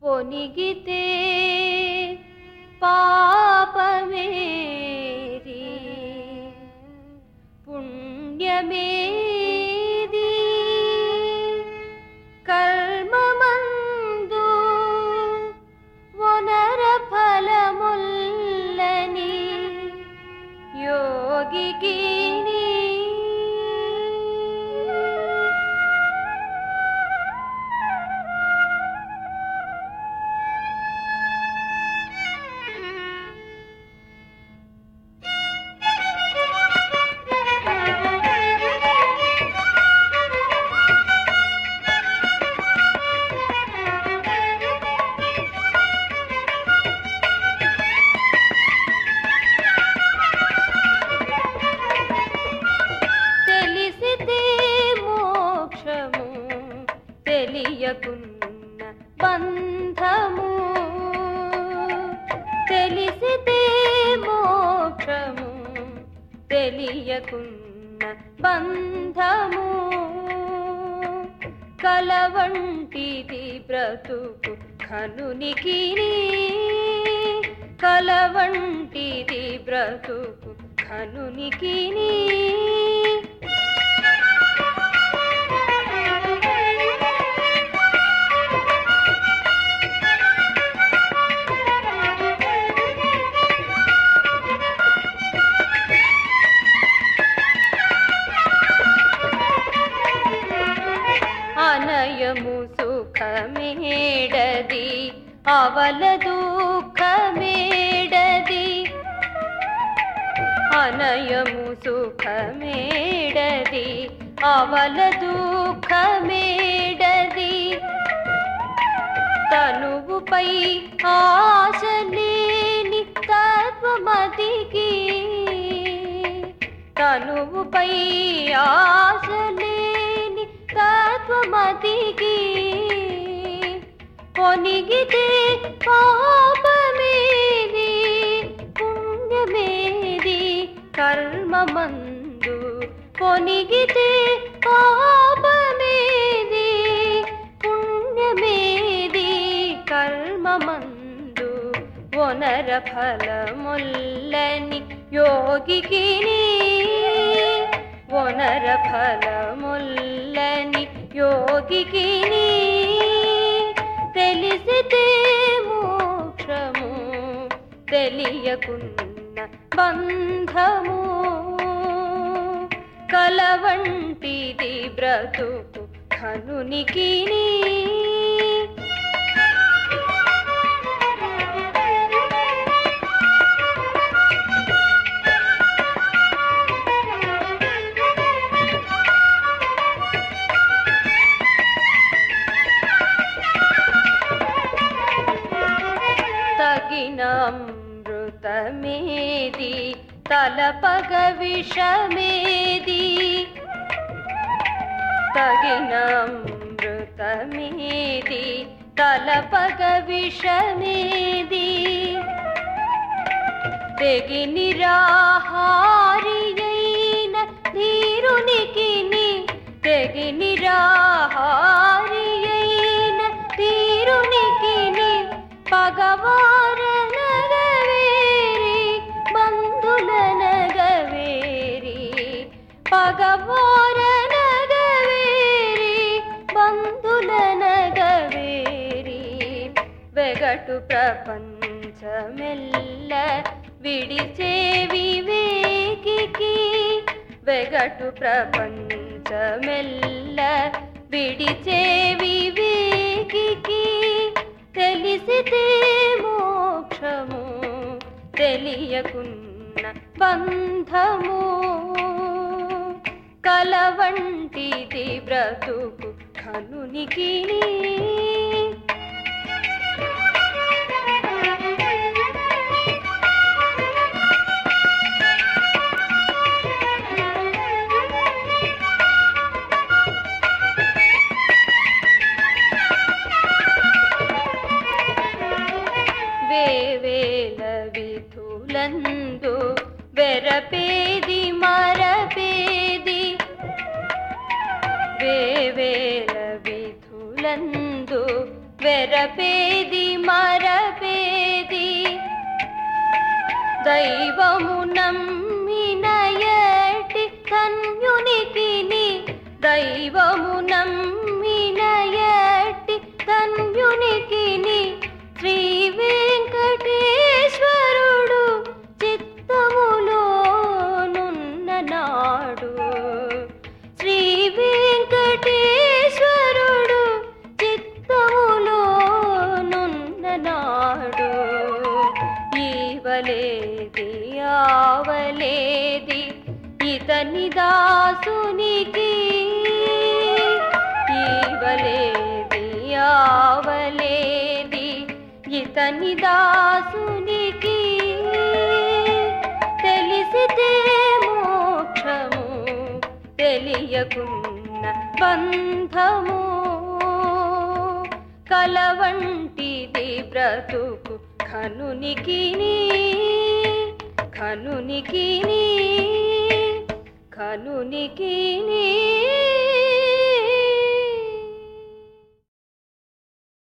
పొనిగితే పాపమేరి పుణ్యమేది కర్మమందు వనర ఫలముల్లని యోగికి తెలిసితే మోక్షము తెలియకున్న బంధము తెలిసితే మోక్షము తెలియకున్న బంధము కలవంటిది బ్రతుకు కనునికి కలవంటిది బ్రతుకు కనునికి అనయము సుఖమేడది అవల దుఃఖమేడది అనయము సుఖమేడది అవల దుఃఖమేడది తనువుపై ఆశ లేని తత్వమతికి తనువుపై ఆశ లేని తత్వమతికి పొనిగితే పాపమేది పుణ్యమేది కర్మమందు పొనిగితే పాపమేది పుణ్యమేది కర్మమందు వనర ఫలముల్లని యోగికి వనర ఫలముల్లని యోగికి తెలిసితే మోక్షము తెలియకున్న బంధము కలవంటిది బ్రతుకు కనునికి తగిన అమృతమేది తలపగ విషమేది తగిన అమృతమేది తలపగ విషమేది తెగి నిరాహారి అయిన ధీరునికి తెగి నిరాహారి అయిన ధీరునికి పగవార నగవేరి బంధుల నగవేరి పగవార నగవేరి బంధుల నగవేరి వెగటు ప్రపంచమెల్ల విడిచే వివేకికి వెగటు ప్రపంచమెల్ల విడిచే వివేకికి తెలిసితే మోక్షము తెలియకున్న బంధము కలవంటిది బ్రతుకు కనునికి వేవేల విధులందు వెరపేది మరపేది వేవేల విధులందు వెరపేది మరపేది దైవము నమ్మిన ఎట్టి ధన్యునికిని దైవము నమ్మిన ఎట్టి ధన్యునికిని శ్రీ వెంకటేశ్వరుడు చిత్తములో నున్న నాడు శ్రీ వెంకటేశ్వరుడు చిత్తములో నున్న నాడు ఈవలేది ఆవలేది ఇతని దాసునికి ఈవలేది ఆవలేది ఇతని దాసునికి తెలిసితే మోక్షము తెలియకున్న బంధము కలవంటిది బ్రతుకు కనునికి కనునికి కనునికి